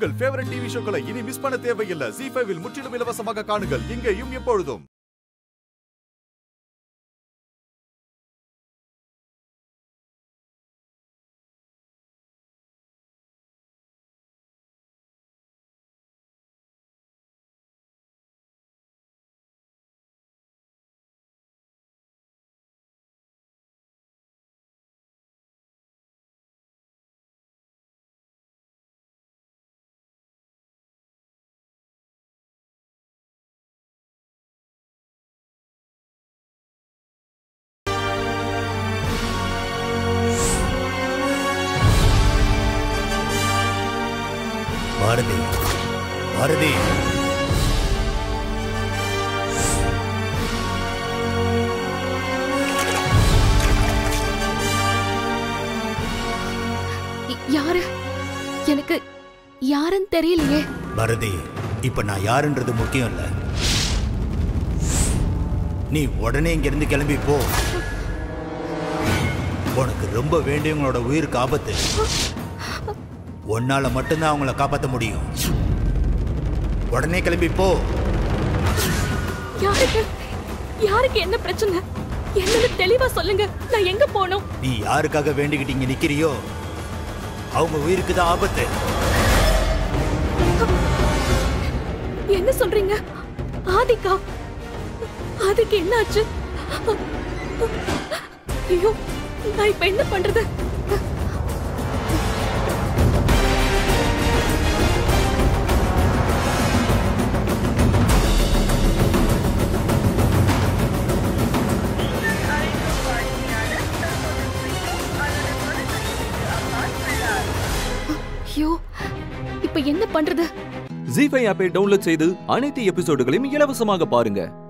உங்கள் favourite TV ஷோக்களை இனி miss பண்ண தேவையில்லை ஜி ஃபைவில் முற்றிலும் இலவசமாக காணுங்கள் இங்கேயும் எப்பொழுதும் பாரதி பாரதி ய- யாரு எனக்கு யாருன்னு தெரியலையே பாரதி இப்ப நான் யாருன்றது முக்கியம் இல்ல நீ உடனே இங்கிருந்து கிளம்பி போ உனக்கு ரொம்ப வேண்டியவங்களோட உயிருக்கு ஆபத்து உன்னால மட்டும்தான் அவங்கள காப்பாற்ற முடியும் உடனே கிளம்பி போ யாருக்கு யாருக்கு என்ன பிரச்சனை என்னன்னு தெளிவா சொல்லுங்க நான் எங்க போகணும் நீ யாருக்காக வேண்டிக்கிட்டு இங்க நிக்கிறியோ அவங்க உயிருக்கு தான் ஆபத்து என்ன சொல்றீங்க ஆதிக்கா ஆதிக்கு என்ன ஆச்சு ஐயோ நான் இப்ப என்ன பண்றது ஐயோ இப்ப என்ன பண்றது ஜி ஃபைவ் ஆப்பை டவுன்லோட் செய்து அனைத்து எபிசோடுகளையும் இலவசமாக பாருங்க